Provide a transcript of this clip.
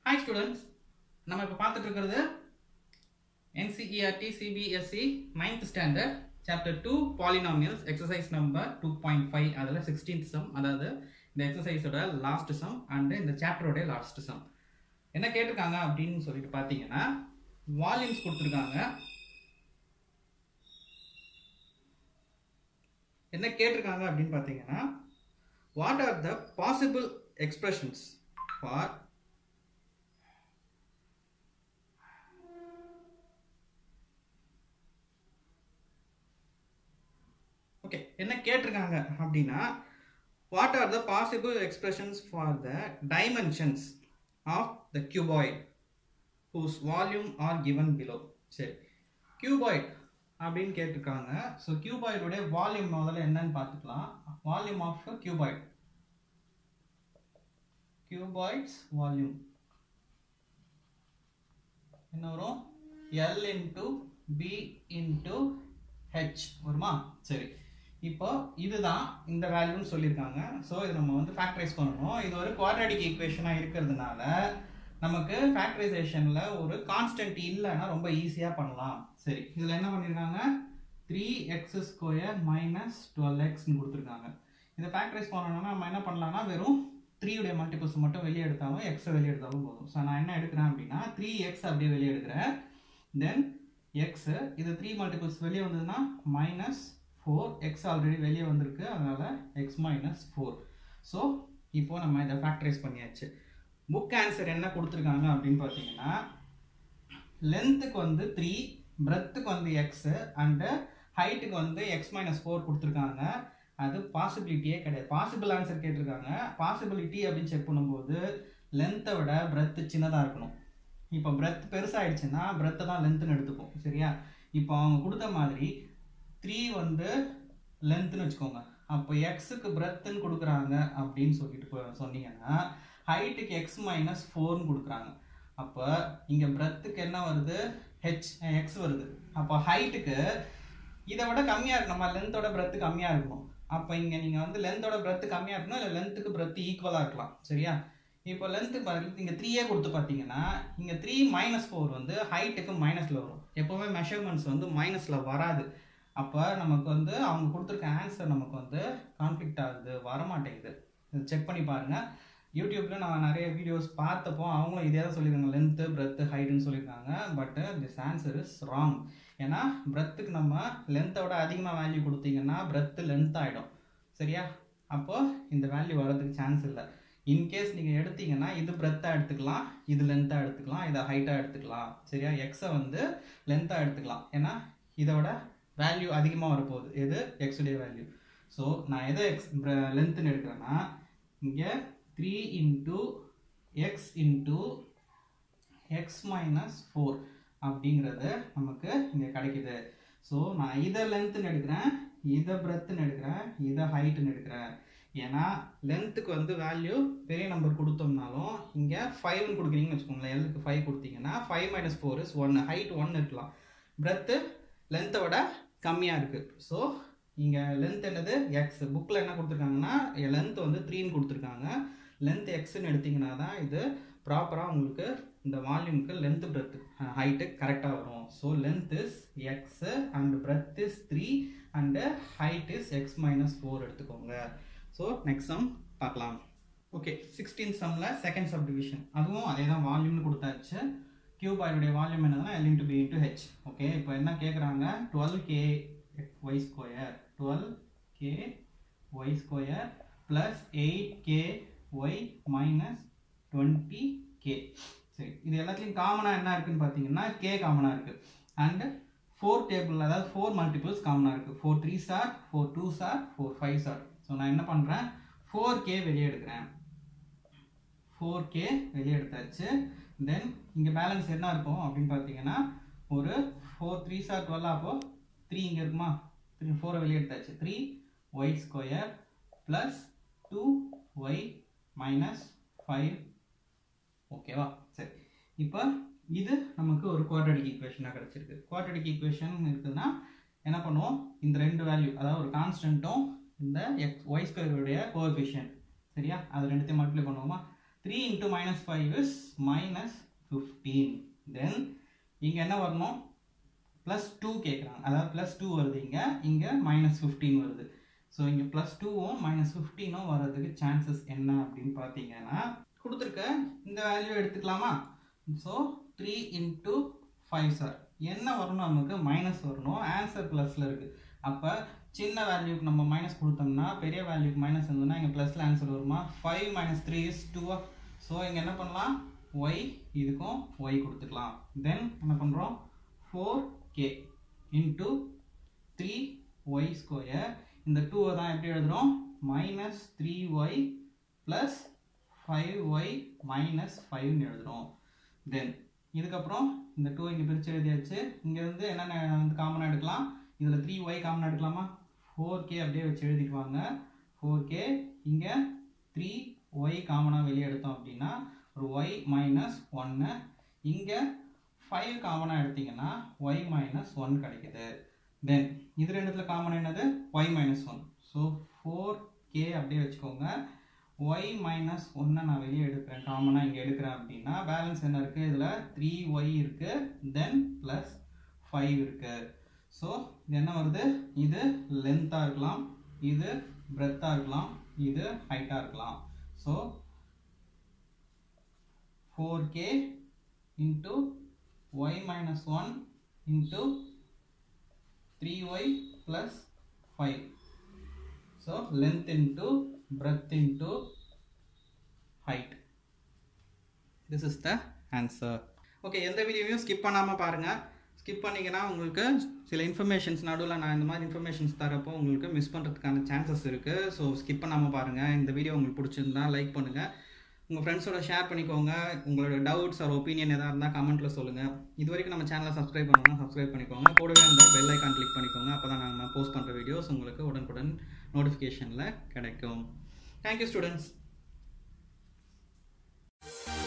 hi students நம்ம இப்போ பார்த்துட்டு இருக்கிறது NCERT CBSE ninth standard chapter two polynomials exercise number two point five அதில் சிக்ஸ்டீன்த் சம் அதாவது இந்த எக்ஸசைஸோட லாஸ்ட் சம் அண்டு இந்த சாப்டரோட லாஸ்ட் சம் என்ன கேட்டிருக்காங்க அப்படின்னு சொல்லிட்டு பார்த்தீங்கன்னா வால்யூம்ஸ் கொடுத்துருக்காங்க என்ன கேட்டிருக்காங்க அப்படின்னு பார்த்தீங்கன்னா what are the possible expressions for okay என்ன கேட்டிருக்காங்க அப்படின்னா what are the possible expressions for the dimensions of the cuboid whose volume are given below சரி கியூபாய்ட் அப்படின்னு கேட்டிருக்காங்க ஸோ கியூபாய்டுடைய வால்யூம் முதல்ல என்னன்னு பார்த்துக்கலாம் volume of cuboid cuboids volume என்ன வரும் L into B into H வருமா சரி இப்போ இதுதான் இந்த வேல்யூன்னு சொல்லியிருக்காங்க ஸோ இது நம்ம வந்து ஃபேக்டரைஸ் பண்ணணும் இது ஒரு குவாட்ராடிக் ஈக்குவேஷனாக இருக்கிறதுனால நமக்கு ஃபேக்டரைசேஷனில் ஒரு கான்ஸ்டன்ட் இல்லைன்னா ரொம்ப ஈஸியாக பண்ணலாம் சரி இதில் என்ன பண்ணியிருக்காங்க three x square minus twelve எக்ஸ்னு கொடுத்துருக்காங்க இதை ஃபேக்டரைஸ் பண்ணணும்னா நம்ம என்ன பண்ணலாம்னா வெறும் த்ரீயுடைய மல்டிபிள்ஸ் மட்டும் வெளியே எடுத்தாலும் எக்ஸை வெளியே எடுத்தாலும் போதும் ஸோ நான் என்ன எடுக்கிறேன் அப்படின்னா த்ரீ எக்ஸ் அப்படியே வெளியே எடுக்கிறேன் தென் எக்ஸு இது த்ரீ மல்டிபிள்ஸ் வெளியே வந்ததுன்னா மைனஸ் ஃபோர் எக்ஸ் ஆல்ரெடி வெளியே வந்திருக்கு அதனால் எக்ஸ் மைனஸ் ஃபோர் ஸோ இப்போ நம்ம இதை ஃபேக்டரைஸ் பண்ணியாச்சு புக் ஆன்சர் என்ன கொடுத்துருக்காங்க அப்படின்னு பார்த்தீங்கன்னா லென்த்துக்கு வந்து த்ரீ பிரெத்துக்கு வந்து எக்ஸு அண்டு ஹைட்டுக்கு வந்து எக்ஸ் மைனஸ் ஃபோர் கொடுத்துருக்காங்க அது பாசிபிலிட்டியே கிடையாது பாசிபிள் ஆன்சர் கேட்டிருக்காங்க பாசிபிலிட்டி அப்படின்னு செக் பண்ணும்போது லென்த்தை விட பிரெத்து சின்னதாக இருக்கணும் இப்போ பிரெத் பெருசாகிடுச்சுன்னா பிரெத்தை தான் லென்த்துன்னு எடுத்துப்போம் சரியா இப்போ அவங்க கொடுத்த மாதிரி த்ரீ வந்து லென்த்துன்னு வச்சுக்கோங்க அப்போ எக்ஸுக்கு பிரெத்துன்னு கொடுக்குறாங்க அப்படின்னு சொல்லிட்டு சொன்னீங்கன்னா ஹைட்டுக்கு எக்ஸ் மைனஸ் ஃபோர்னு கொடுக்குறாங்க அப்போ இங்கே பிரெத்துக்கு என்ன வருது ஹெச் எக்ஸ் வருது அப்போ ஹைட்டுக்கு இதை விட கம்மியாக இருக்கு நம்ம லென்த்தோட பிரெத்து கம்மியாக இருக்கணும் அப்போ இங்கே நீங்கள் வந்து லென்த்தோட பிரெத்து கம்மியாக இருக்கணும் இல்லை லென்த்துக்கு பிரெத்து ஈக்குவலாக இருக்கலாம் சரியா இப்போ லென்த்து பாருங்க இங்கே த்ரீயே கொடுத்து பார்த்தீங்கன்னா இங்கே த்ரீ மைனஸ் ஃபோர் வந்து ஹைட்டுக்கு மைனஸில் வரும் எப்போவுமே மெஷர்மெண்ட்ஸ் வந்து மைனஸில் வராது அப்போ நமக்கு வந்து அவங்க கொடுத்துருக்க ஆன்சர் நமக்கு வந்து கான்ஃப்ளிக்ட் ஆகுது வரமாட்டேங்குது இது செக் பண்ணி பாருங்கள் யூடியூப்பில் நான் நிறைய வீடியோஸ் பார்த்தப்போ அவங்களும் இதே தான் சொல்லியிருக்காங்க லென்த்து பிரெத்து ஹைட்டுன்னு சொல்லியிருக்காங்க but this answer is wrong ஏன்னா பிரெத்துக்கு நம்ம லென்த்தோட அதிகமாக வேல்யூ கொடுத்தீங்கன்னா பிரெத்து லென்த் ஆகிடும் சரியா அப்போது இந்த வேல்யூ வரதுக்கு சான்ஸ் இல்லை இன்கேஸ் நீங்கள் எடுத்தீங்கன்னா இது பிரெத்தாக எடுத்துக்கலாம் இது லென்த்தாக எடுத்துக்கலாம் இதை ஹைட்டாக எடுத்துக்கலாம் சரியா எக்ஸை வந்து லென்த்தாக எடுத்துக்கலாம் ஏன்னா இதோட வேல்யூ அதிகமாக வரப்போகுது எது எக்ஸுடைய வேல்யூ ஸோ நான் எதை எக்ஸ் லென்த்துன்னு எடுக்கிறேன்னா இங்கே three into x into x minus four அப்படிங்கிறது நமக்கு இங்கே கிடைக்குது ஸோ நான் இதை லென்த்துன்னு எடுக்கிறேன் இதை பிரெத்துன்னு எடுக்கிறேன் இதை ஹைட்டுன்னு எடுக்கிறேன் ஏன்னா லென்த்துக்கு வந்து வேல்யூ பெரிய நம்பர் கொடுத்தோம்னாலும் இங்கே ஃபைவ்னு கொடுக்குறீங்கன்னு வச்சுக்கோங்களேன் எல்லுக்கு ஃபைவ் கொடுத்தீங்கன்னா five minus four is one height one இருக்கலாம் பிரெத்து லென்த்தை விட கம்மியாக இருக்குது ஸோ இங்கே லென்த் என்னது எக்ஸ் புக்கில் என்ன கொடுத்துருக்காங்கன்னா லென்த் வந்து த்ரீன்னு கொடுத்துருக்காங்க லென்த் எக்ஸ்ன்னு எடுத்திங்கன்னா தான் இது ப்ராப்பராக உங்களுக்கு இந்த வால்யூமுக்கு லென்த் பிரெத் ஹைட்டு கரெக்டாக வரும் so length is x and breadth is three and height is x minus four எடுத்துக்கோங்க ஸோ நெக்ஸ்ட் சம் பார்க்கலாம் ஓகே சிக்ஸ்டீன் சம்மில் செகண்ட் சப் டிவிஷன் அதுவும் அதே தான் வால்யூம்னு கொடுத்தாச்சு கியூபாயுடைய வால்யூம் என்னதுன்னா L into B into H okay இப்போ என்ன கேட்குறாங்க twelve K Y square twelve K Y square plus eight K Y minus twenty K சரி இது எல்லாத்துலேயும் காமனாக என்ன இருக்குன்னு பார்த்தீங்கன்னா கே காமனாக இருக்குது அண்டு ஃபோர் டேபிள் அதாவது ஃபோர் மல்டிபிள்ஸ் காமனாக இருக்குது ஃபோர் த்ரீ சார் ஃபோர் டூ சார் ஃபோர் ஃபைவ் சார் ஸோ நான் என்ன பண்ணுறேன் ஃபோர் கே வெளியே எடுக்கிறேன் ஃபோர் கே வெளியே எடுத்தாச்சு தென் இங்கே பேலன்ஸ் என்ன இருக்கும் அப்படின்னு பார்த்தீங்கன்னா ஒரு ஃபோர் த்ரீ சார் டுவெல் அப்போ த்ரீ இங்கே இருக்குமா த்ரீ ஃபோரை வெளியே எடுத்தாச்சு three Y square plus two Y minus five ஓகேவா சரி இப்போ இது நமக்கு ஒரு குவாட்ரடிக் ஈக்குவேஷனாக கிடச்சிருக்கு குவாட்ரடிக் ஈக்குவேஷன் இருக்குதுன்னா என்ன பண்ணுவோம் இந்த ரெண்டு வேல்யூ அதாவது ஒரு கான்ஸ்டன்ட்டும் இந்த எக்ஸ் ஒய் ஸ்கொயருடைய கோஎஃபிஷியன்ட் சரியா அது ரெண்டுத்தையும் மல்டிப்ளை பண்ணுவோமா three into minus five is minus fifteen then இங்கே என்ன வரணும் ப்ளஸ் டூ கேட்குறாங்க அதாவது ப்ளஸ் டூ வருது இங்கே இங்கே மைனஸ் ஃபிஃப்டீன் வருது ஸோ இங்கே ப்ளஸ் டூவும் மைனஸ் ஃபிஃப்டீனும் வர்றதுக்கு சான்சஸ் என்ன அப்படின்னு பார்த்தீங்கன்னா கொடுத்துருக்க இந்த வேல்யூ எடுத்துக்கலாமா ஸோ த்ரீ இன்ட்டு ஃபைவ் சார் என்ன வரணும் நமக்கு மைனஸ் வரணும் ஆன்சர் ப்ளஸில் இருக்குது அப்போ சின்ன வேல்யூக்கு நம்ம மைனஸ் கொடுத்தோம்னா பெரிய வேல்யூக்கு மைனஸ் இருந்ததுன்னா இங்கே ப்ளஸில் ஆன்சர் வருமா ஃபைவ் மைனஸ் த்ரீ இஸ் டூவா ஸோ இங்கே என்ன பண்ணலாம் ஒய் இதுக்கும் ஒய் கொடுத்துக்கலாம் தென் என்ன பண்ணுறோம் four K into three Y square இந்த டூவை தான் எப்படி எழுதுகிறோம் minus three Y plus five Y minus ஃபைவ்னு எழுதுகிறோம் தென் இதுக்கப்புறம் இந்த டூ இங்கே பிரித்து எழுதியாச்சு இங்கேருந்து என்னென்ன வந்து காமனாக எடுக்கலாம் இதில் த்ரீ ஒய் காமனாக எடுக்கலாமா ஃபோர் கே அப்படியே வச்சு எழுதிட்டு வாங்க ஃபோர் கே இங்கே த்ரீ ஒய் காமனாக வெளியே எடுத்தோம் அப்படின்னா ஒரு ஒய் மைனஸ் ஒன்று இங்கே ஃபைவ் காமனாக எடுத்தீங்கன்னா ஒய் மைனஸ் ஒன் கிடைக்குது தென் இது ரெண்டுத்துல காமன் என்னது Y minus one so four K அப்படியே வச்சுக்கோங்க ஒய் மைனஸ் ஒன்னை நான் வெளியே எடுக்கிறேன் காமனாக இங்கே எடுக்கிறேன் அப்படின்னா பேலன்ஸ் என்ன இருக்குது இதில் த்ரீ ஒய் இருக்குது தென் ப்ளஸ் ஃபைவ் இருக்குது ஸோ இது என்ன வருது இது லென்த்தாக இருக்கலாம் இது பிரெத்தாக இருக்கலாம் இது ஹைட்டாக இருக்கலாம் so four K into Y minus one into three Y plus five so length into breadth into height this is the answer okay எந்த வீடியோவையும் ஸ்கிப் பண்ணாமல் பாருங்கள் ஸ்கிப் பண்ணிங்கன்னா உங்களுக்கு சில இன்ஃபர்மேஷன்ஸ் நடுவில் நான் இந்த மாதிரி இன்ஃபர்மேஷன்ஸ் தரப்போ உங்களுக்கு மிஸ் பண்ணுறதுக்கான சான்சஸ் இருக்குது ஸோ ஸ்கிப் பண்ணாமல் பாருங்கள் இந்த வீடியோ உங்களுக்கு பிடிச்சிருந்தா லைக் பண்ணுங்கள் உங்கள் ஃப்ரெண்ட்ஸோட ஷேர் பண்ணிக்கோங்க உங்களோட டவுட்ஸ் ஆர் ஒப்பீனியன் எதாக இருந்தால் கமெண்ட்டில் சொல்லுங்கள் இது வரைக்கும் நம்ம சேனலை சப்ஸ்கிரைப் பண்ணலாம் சப்ஸ்கிரைப் பண்ணிக்கோங்க கூடவே அந்த பெல் ஐக்கான் கிளிக் பண்ணிக்கோங்க அப்போ தான் நாங்கள் போஸ்ட் பண்ணுற வீடியோஸ் உங்களுக்கு உடனுக்குடன் நோட்டிஃபிகேஷனில் கிடைக்கும் தேங்க்யூ ஸ்டூடெண்ட்ஸ்